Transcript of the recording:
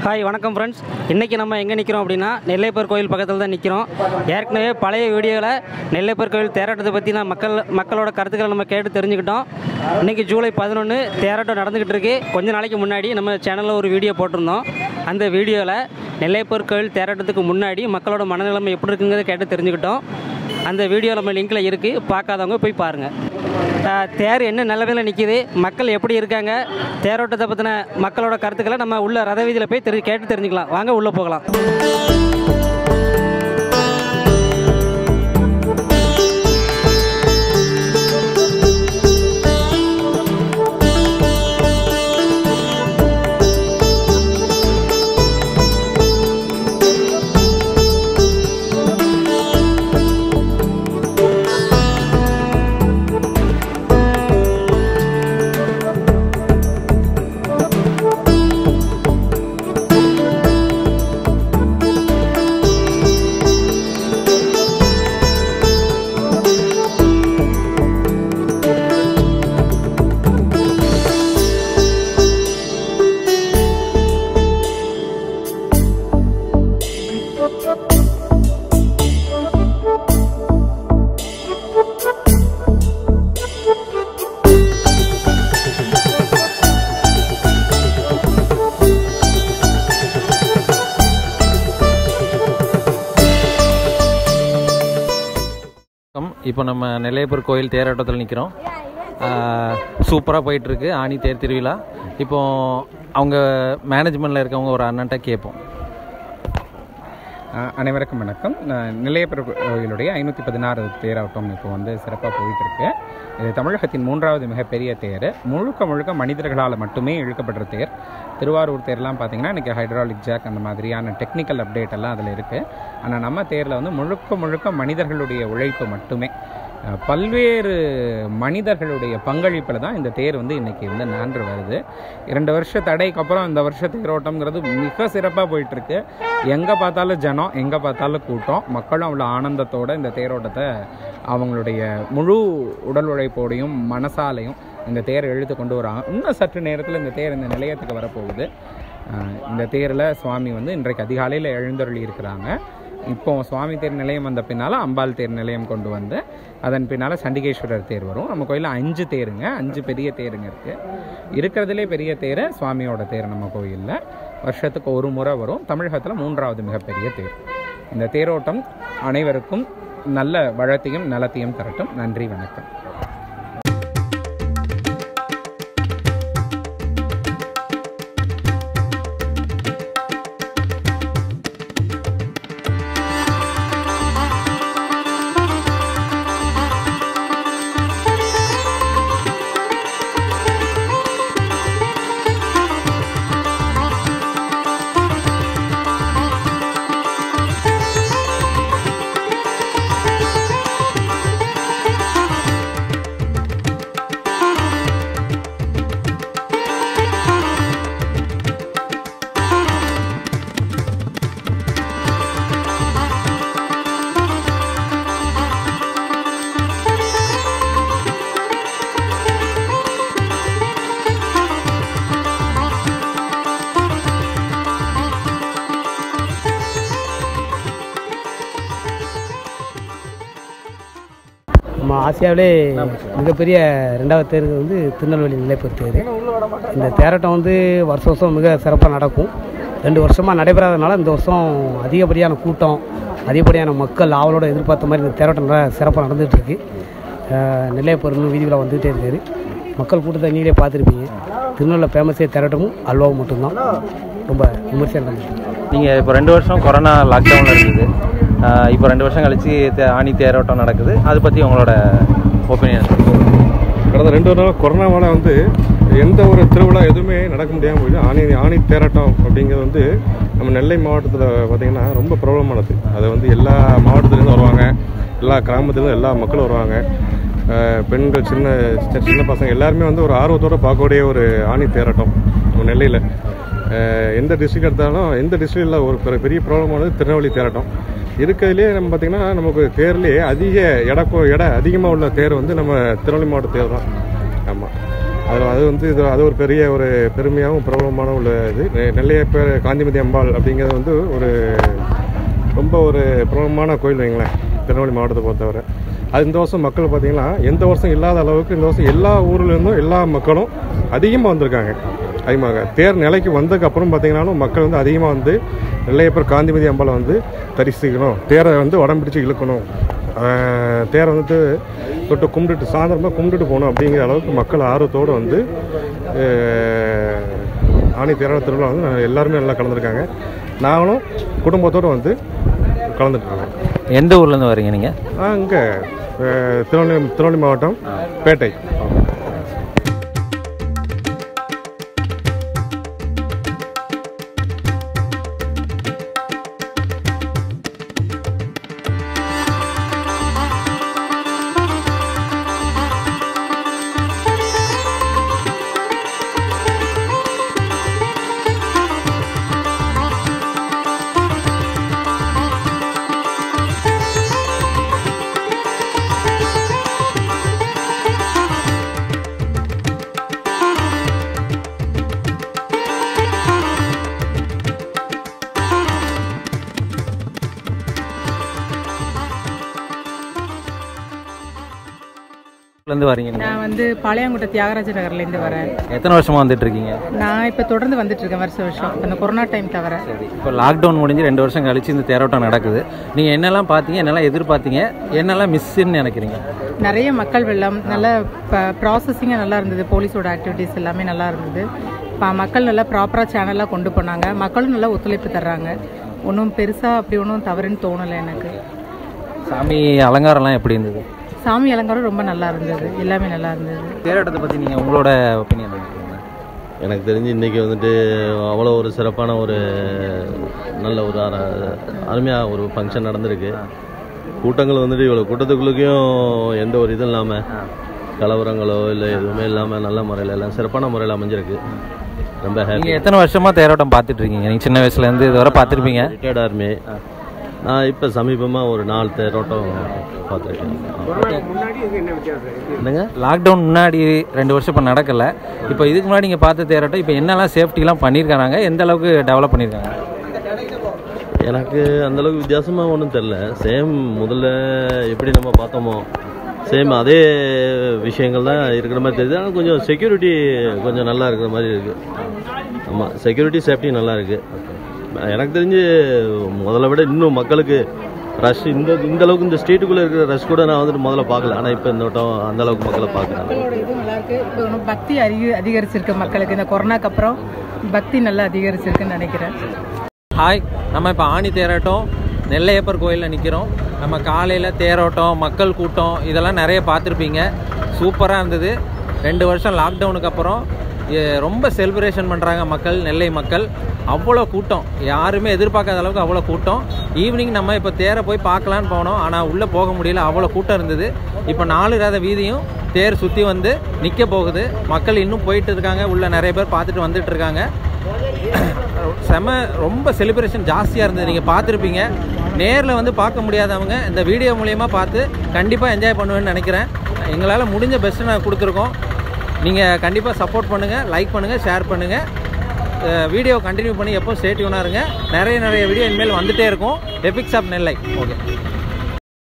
Hi வணக்கம் friends இன்றைக்கி நம்ம எங்கே நிற்கிறோம் அப்படின்னா நெல்லைப்பர் கோயில் பக்கத்தில் தான் நிற்கிறோம் ஏற்கனவே பழைய வீடியோவில் நெல்லைப்பர் கோயில் தேரோட்டத்தை பற்றி நான் மக்கள் மக்களோட கருத்துக்களை நம்ம கேட்டு தெரிஞ்சுக்கிட்டோம் இன்றைக்கி ஜூலை பதினொன்று தேரோட்டம் நடந்துக்கிட்டு இருக்கு கொஞ்ச நாளைக்கு முன்னாடி நம்ம சேனலில் ஒரு வீடியோ போட்டிருந்தோம் அந்த வீடியோவில் நெல்லைப்பர் கோயில் தேரோட்டத்துக்கு முன்னாடி மக்களோட மனநிலைமை எப்படி இருக்குங்கிறத கேட்டு தெரிஞ்சுக்கிட்டோம் அந்த வீடியோ நம்ம லிங்கில் இருக்குது பார்க்காதவங்க போய் பாருங்கள் ஆஹ் தேர் என்ன நிலமையில் நிற்கிது மக்கள் எப்படி இருக்காங்க தேரோட்டத்தை பற்றின மக்களோட கருத்துக்களை நம்ம உள்ள ரத வீதியில் போய் தெரி கேட்டு தெரிஞ்சுக்கலாம் வாங்க உள்ளே போகலாம் வணக்கம் இப்போ நம்ம நெல்லையப்பர் கோயில் தேரோட்டத்தில் நிற்கிறோம் சூப்பராக போயிட்டுருக்கு ஆணி தேர் திருவிழா இப்போ அவங்க மேனேஜ்மெண்ட்டில் இருக்கவங்க ஒரு அண்ணன்ட்ட கேட்போம் அஹ் அனைவருக்கும் வணக்கம் நான் நிலையப்பர் கோயிலுடைய ஐநூற்றி பதினாறு தேரோட்டம் இப்போ வந்து சிறப்பாக போயிட்டுருக்கு இது தமிழகத்தின் மூன்றாவது மிகப்பெரிய தேர் முழுக்க முழுக்க மனிதர்களால் மட்டுமே இழுக்கப்படுற தேர் திருவாரூர் தேர்லாம் பார்த்தீங்கன்னா இன்றைக்கி ஹைட்ராலிக் ஜாக் அந்த மாதிரியான டெக்னிக்கல் அப்டேட் எல்லாம் அதில் இருக்குது ஆனால் நம்ம தேரில் வந்து முழுக்க முழுக்க மனிதர்களுடைய உழைப்பு மட்டுமே அஹ் பல்வேறு மனிதர்களுடைய பங்களிப்பில் தான் இந்த தேர் வந்து இன்றைக்கி வந்து நான்று வருது இரண்டு வருஷ தடைக்கு அப்புறம் இந்த வருஷ தேரோட்டம்ங்கிறது மிக சிறப்பாக போயிட்டுருக்கு எங்கே பார்த்தாலும் ஜனம் எங்கே பார்த்தாலும் கூட்டம் மக்களும் அவ்வளோ ஆனந்தத்தோட இந்த தேரோட்டத்தை அவங்களுடைய முழு உடல் உழைப்போடையும் மனசாலையும் இந்த தேர் இழுத்து கொண்டு வராங்க இன்னும் சற்று நேரத்தில் இந்த தேர் இந்த நிலையத்துக்கு வரப்போகுது அஹ் இந்த தேரில் சுவாமி வந்து இன்றைக்கு அதிகாலையில் எழுந்தருளி இருக்கிறாங்க இப்போ சுவாமி தேர் நிலையம் வந்த பின்னால் அம்பாள் தேர் நிலையம் கொண்டு வந்து அதன் பின்னால் சண்டிகேஸ்வரர் தேர் வரும் நம்ம கோயிலில் அஞ்சு தேருங்க அஞ்சு பெரிய தேருங்க இருக்குது இருக்கிறதுலே பெரிய தேர் சுவாமியோட தேர் நம்ம கோயிலில் வருஷத்துக்கு ஒரு முறை வரும் தமிழகத்தில் மூன்றாவது மிகப்பெரிய தேர் இந்த தேரோட்டம் அனைவருக்கும் நல்ல வளத்தையும் நலத்தையும் தரட்டும் நன்றி வணக்கம் நம்ம ஆசியாவிலே மிகப்பெரிய ரெண்டாவது தேர் வந்து திருநெல்வேலி நிலைப்பர் தேர் இந்த தேரோட்டம் வந்து வருஷம் வருஷம் மிக சிறப்பாக நடக்கும் ரெண்டு வருஷமாக நடைபெறாதனால இந்த வருஷம் அதிகப்படியான கூட்டம் அதிகப்படியான மக்கள் ஆவலோட எதிர்பார்த்த மாதிரி இந்த தேரோட்டம் நல்லா சிறப்பாக நடந்துகிட்டு இருக்கு அஹ் நெல்லையப்பர் இன்னும் வீதியில் வந்துகிட்டே இருக்காரு மக்கள் கூட்டத்தை நீங்களே பார்த்துருப்பீங்க திருநெல்வேலியில் ஃபேமஸே தேரோட்டமும் அல்வாவும் மட்டும்தான் ரொம்ப விமர்சையாக நடந்துட்டு இருக்கு. நீங்கள் இப்போ ரெண்டு வருஷம் கொரோனா லாக்டவுனில் இருந்தது ஆஹ் இப்போ ரெண்டு வருஷம் கழிச்சு தே- ஆணி தேரோட்டம் நடக்குது அதை பற்றி உங்களோட ஒப்பீனியன் கடந்த ரெண்டு வருடம் கொரோனாவால் வந்து எந்த ஒரு திருவிழா எதுவுமே நடக்க முடியாமல் போயிடுது ஆணி ஆணி தேரோட்டம் அப்படிங்கிறது வந்து நம்ம நெல்லை மாவட்டத்தில் பார்த்திங்கன்னா ரொம்ப பிரபலமானது அது வந்து எல்லா மாவட்டத்துலேருந்து வருவாங்க எல்லா கிராமத்துலேருந்து எல்லா மக்களும் வருவாங்க அஹ் பெண்கள் சின்ன சி- சின்ன பசங்க எல்லாருமே வந்து ஒரு ஆர்வத்தோடு பார்க்கக்கூடிய ஒரு ஆணி தேரோட்டம் நம்ம நெல்லையில் எந்த டிஸ்ட்ரிக்ட் எடுத்தாலும் எந்த டிஸ்ட்ரிக்டில் ஒரு பெரிய- பெரிய ப்ராப்ளமானது திருநெல்வேலி தேரோட்டம் இருக்கிறதுலே நம்ம பார்த்திங்கன்னா நமக்கு தேர்லேயே அதிக எடை கொ- எடை அதிகமாக உள்ள தேர் வந்து நம்ம திருநெல்வேலி மாவட்ட தேர் தான் ஆமாம் அது அது வந்து இது அது ஒரு பெரிய ஒரு பெருமையாகவும் பிரபலமான உள்ள இது நெ- நெல்லையப்பர் காந்திமதி அம்பாள் அப்படிங்கிறது வந்து ஒரு ரொம்ப ஒரு பிரபலமான கோயில் வைங்களேன் திருநெல்வேலி மாவட்டத்தை பொறுத்தவரை அது இந்த வருஷம் மக்கள் பார்த்தீங்கன்னா எந்த வருஷம் இல்லாத அளவுக்கு இந்த வருஷம் எல்லா ஊர்லேருந்தும் எல்லா மக்களும் அதிகமாக வந்திருக்காங்க அதிகமாக தேர் நிலைக்கு வந்ததுக்கு அப்புறம் பார்த்தீங்கன்னாலும் மக்கள் வந்து அதிகமாக வந்து நெல்லையப்பர் காந்திமதி அம்பாளை வந்து தரிசிக்கணும் தேரை வந்து உடம்பு பிடிச்சி இழுக்கணும் ஆஹ் தேரை வந்துட்டு தொட்டு கும்பிட்டுட்டு சாயந்தரமாக கும்பிட்டுட்டு போகணும் அப்படிங்கிற அளவுக்கு மக்கள் ஆர்வத்தோடு வந்து ஆஹ் ஆணி தேராட திருவிழா வந்து நான் எல்லாருமே நல்லா கலந்துருக்காங்க நாங்களும் குடும்பத்தோடு வந்து கலந்துருக்காங்க எந்த ஊர்லேருந்து வரீங்க நீங்கள் நான் இங்கே திருநெல்வேலி திருநெல்வேலி மாவட்டம் பேட்டை இருந்து வரீங்க நீங்க? நான் வந்து பாளையங்குட்டை தியாகராஜ நகர்லேருந்து வரேன் எத்தனை வருஷமாக வந்துட்டு இருக்கீங்க நான் இப்போ தொடர்ந்து வந்துட்டு இருக்கேன் வருஷம் வருஷம் அந்த கொரோனா டைம் தவிர சரி இப்போ லாக்டவுன் முடிஞ்சு ரெண்டு வருஷம் கழிச்சு இந்த தேரோட்டம் நடக்குது நீங்கள் என்னெல்லாம் பார்த்தீங்க என்னெல்லாம் எதிர்பார்த்தீங்க என்னெல்லாம் மிஸ்ன்னு நினைக்கிறீங்க நிறைய மக்கள் வெள்ளம் நல்ல ப்ராசஸிங்காக நல்லா இருந்தது போலீஸோட ஆக்டிவிட்டீஸ் எல்லாமே நல்லா இருந்தது ப- மக்கள் நல்லா ப்ராப்பராக சேனலாக கொண்டு போனாங்க மக்களும் நல்லா ஒத்துழைப்பு தர்றாங்க ஒன்றும் பெருசாக அப்படி ஒன்றும் தவறுன்னு தோணலை எனக்கு சாமி அலங்காரம்லாம் எப்படி இருந்தது சாமி அலங்காரம் ரொம்ப நல்லா இருந்தது எல்லாமே நல்லா இருந்தது தேரோட்டத்தை பற்றி நீங்கள் உங்களோட ஒப்பீனியன் நினைக்கிறீங்க எனக்கு தெரிஞ்சு இன்றைக்கி வந்துட்டு அவ்வளோ ஒரு சிறப்பான ஒரு நல்ல ஒரு அருமையாக ஒரு ஃபங்க்ஷன் நடந்திருக்கு கூட்டங்கள் வந்துட்டு இவ்வளோ கூட்டத்துக்குள்ளேயும் எந்த ஒரு இதுவும் இல்லாமல் கலவரங்களோ இல்லை எதுவுமே இல்லாமல் நல்ல முறையில் எல்லாம் சிறப்பான முறையில் அமைஞ்சிருக்கு ரொம்ப ஹாப்பி நீங்கள் எத்தனை வருஷமாக தேரோட்டம் பார்த்துட்டு இருக்கீங்க நீங்கள் சின்ன வயசுலேருந்து இதுவரை பார்த்துருப்பீங்க ரிட்டையர்ட் ஆர்மி நான் இப்போ சமீபமாக ஒரு நாலு தேரோட்டம் பார்த்துருக்கேன் என்னங்க லாக்டவுன் முன்னாடி ரெண்டு வருஷம் இப்போ நடக்கல இப்போ இதுக்கு முன்னாடி நீங்கள் பார்த்த தேரோட்டம் இப்போ என்னெல்லாம் சேஃப்டிலாம் பண்ணியிருக்காங்க எந்த அளவுக்கு டெவலப் பண்ணியிருக்காங்க எனக்கு அந்தளவுக்கு வித்தியாசமாக ஒன்றும் தெரில சேம் முதல்ல எப்படி நம்ம பார்த்தோமோ சேம் அதே விஷயங்கள் தான் இருக்கிற மாதிரி தெரியுது ஆனால் கொஞ்சம் செக்யூரிட்டி கொஞ்சம் நல்லா இருக்கிற மாதிரி இருக்குது ஆமாம் செக்யூரிட்டி சேஃப்டி நல்லா இருக்குது எனக்கு தெரிஞ்சு முதல்ல விட இன்னும் மக்களுக்கு ரஷ் இந்த இந்த அளவுக்கு இந்த ஸ்ட்ரீட்டுக்குள்ளே இருக்கிற ரஷ் கூட நான் வந்துட்டு முதல்ல பார்க்கல ஆனால் இப்போ இந்த வட்டம் அந்த அளவுக்கு மக்களை பார்க்குறேன் மக்களோட இது நல்லா இருக்கு இப்போ இன்னும் பக்தி அதிக அதிகரிச்சிருக்கு மக்களுக்கு இந்த கொரோனாக்கு அப்புறம் பக்தி நல்லா அதிகரிச்சிருக்குன்னு நினைக்கிறேன் ஹாய் நம்ம இப்போ ஆணி தேரோட்டம் நெல்லையப்பர் கோயிலில் நிற்கிறோம் நம்ம காலையில் தேரோட்டம் மக்கள் கூட்டம் இதெல்லாம் நிறைய பார்த்துருப்பீங்க சூப்பராக இருந்தது ரெண்டு வருஷம் லாக்டவுனுக்கு அப்புறம் எ- ரொம்ப செலிப்ரேஷன் பண்ணுறாங்க மக்கள் நெல்லை மக்கள் அவ்வளோ கூட்டம் யாருமே எதிர்பார்க்காத அளவுக்கு அவ்வளோ கூட்டம் ஈவினிங் நம்ம இப்போ தேரை போய் பார்க்கலான்னு போனோம் ஆனால் உள்ளே போக முடியல அவ்வளோ கூட்டம் இருந்தது இப்போ நாலு ரத வீதியும் தேர் சுற்றி வந்து நிற்க போகுது மக்கள் இன்னும் போயிட்டு இருக்காங்க உள்ளே நிறைய பேர் பார்த்துட்டு வந்துட்டு இருக்காங்க செம ரொம்ப செலிப்ரேஷன் ஜாஸ்தியாக இருந்தது நீங்கள் பார்த்துருப்பீங்க நேரில் வந்து பார்க்க முடியாதவங்க இந்த வீடியோ மூலயமா பார்த்து கண்டிப்பாக என்ஜாய் பண்ணுவேன்னு நினைக்கிறேன் எங்களால் முடிஞ்ச பெஸ்ட்டு நான் கொடுத்துருக்கோம் நீங்கள் கண்டிப்பாக சப்போர்ட் பண்ணுங்கள் லைக் பண்ணுங்கள் ஷேர் பண்ணுங்கள் வீடியோ கண்டினியூ பண்ணி எப்போ ஸ்டேட்யூனாக இருங்க நிறைய நிறைய வீடியோ இனிமேல் வந்துட்டே இருக்கும் எபிக்ஸ் ஆஃப் நெல்லை ஓகே